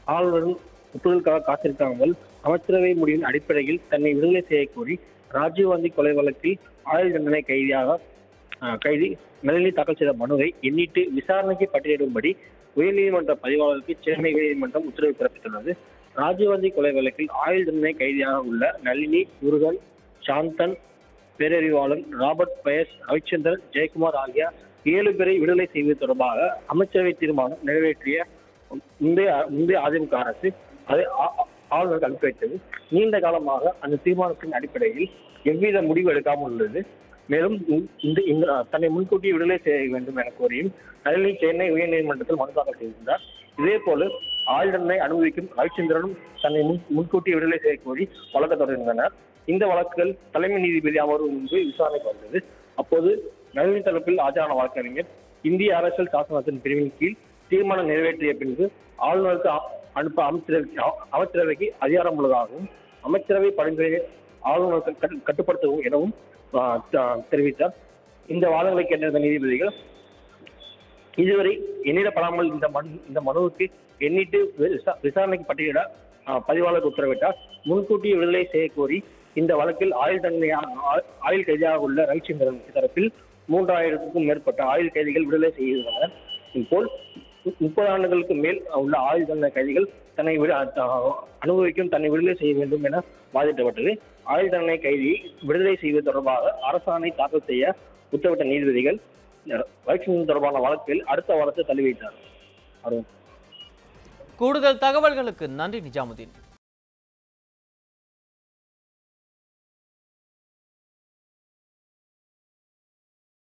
ஆளுநரின் ஒப்புதலுக்காக காத்திருக்காமல் அமைச்சரவை முடிவின் அடிப்படையில் தன்னை விடுதலை செய்ய கோரி ராஜீவ்காந்தி கொலை வழக்கில் ஆயுள் தண்டனை கைதியாக அஹ், கைதி நளினி தாக்கல் செய்த மனுவை எண்ணிட்டு விசாரணைக்கு பட்டியலிடும்படி உயர்நீதிமன்ற பதிவாளருக்கு சென்னை உயர்நீதிமன்றம் உத்தரவு பிறப்பித்துள்ளது ராஜீவ்காந்தி கொலை வழக்கில் ஆயுள் தண்டனை கைதியாக உள்ள நளினி முருகன் சாந்தன் பேரறிவாளன் ராபர்ட் பயஸ் ரவிச்சந்திரன் ஜெயக்குமார் ஆகிய ஏழு பேரை விடுதலை செய்வது தொடர்பாக அமைச்சரவை தீர்மானம் நிறைவேற்றிய முந்தைய முந்தைய அதிமுக அரசு அதை ஆ- ஆ- ஆளுநருக்கு அனுப்பி வைத்தது நீண்ட காலமாக அந்த தீர்மானத்தின் அடிப்படையில் எவ்வித முடிவு எடுக்காமல் உள்ளது மேலும் இந்த- இந்த இந்த தன்னை முன்கூட்டி விடுதலை செய்ய வேண்டும் என கோரியும் நளினி சென்னை உயர்நீதிமன்றத்தில் மனு தாக்கல் செய்திருந்தார் இதே போல ஆயுள் தண்டனை அனுபவிக்கும் ரவிச்சந்திரனும் தன்னை முன் முன்கூட்டி விடுதலை செய்ய கோரி வழக்கு தொடர்ந்தனர் இந்த வழக்குகள் தலைமை நீதிபதி அமர்வு முன்பு விசாரணைக்கு வந்தது அப்போது நளினி தரப்பில் ஆஜரான வழக்கறிஞர் இந்திய அரசியல் சாசனத்தின் பிரிவின் கீழ் தீர்மானம் நிறைவேற்றிய பின்பு ஆளுநருக்கு அ- அனுப்ப அமைச்சரவை அ- அமைச்சரவைக்கு அதிகாரம் உள்ளதாகவும் அமைச்சரவை பரிந்துரையை ஆளுநருக்கு கட்டு- கட்டுப்படுத்தவும் எனவும் ஆ, த- தெரிவித்தார் இந்த வாதங்களை கேட்ட நீதிபதிகள் இதுவரை எண்ணிடப்படாமல் இந்த மனு இந்த மனுவுக்கு எண்ணிட்டு விசா- விசாரணைக்கு பட்டியலிட ஆ, பதிவாளர் உத்தரவிட்டார் முன்கூட்டிய விடுதலை செய்ய கோரி இந்த வழக்கில் ஆயுள் தண்டனையாக ஆ- ஆயுள் கைதியாக உள்ள ரவிச்சந்திரன் தரப்பில் மூன்றாயிரத்துக்கும் மேற்பட்ட ஆயுள் கைதிகள் விடுதலை செய்துள்ளனர் இதுபோல் மு- முப்பது ஆண்டுகளுக்கு மேல் உள்ள ஆயுள் தண்டனை கைதிகள் தன்னை விட த- அனுபவிக்கும் தன்னை விடுதலை செய்ய வேண்டும் என வாதிட்டப்பட்டது ஆயுள் தண்டனை கைதியை விடுதலை செய்வது தொடர்பாக அரசாணை தாக்கல் செய்ய உத்தரவிட்ட நீதிபதிகள் ரவிச்சந்திரன் தொடர்பான வழக்கில் அடுத்த வாரத்தை தள்ளி வைத்தார் அருண் கூடுதல் தகவல்களுக்கு நன்றி நிஜாமுதீன்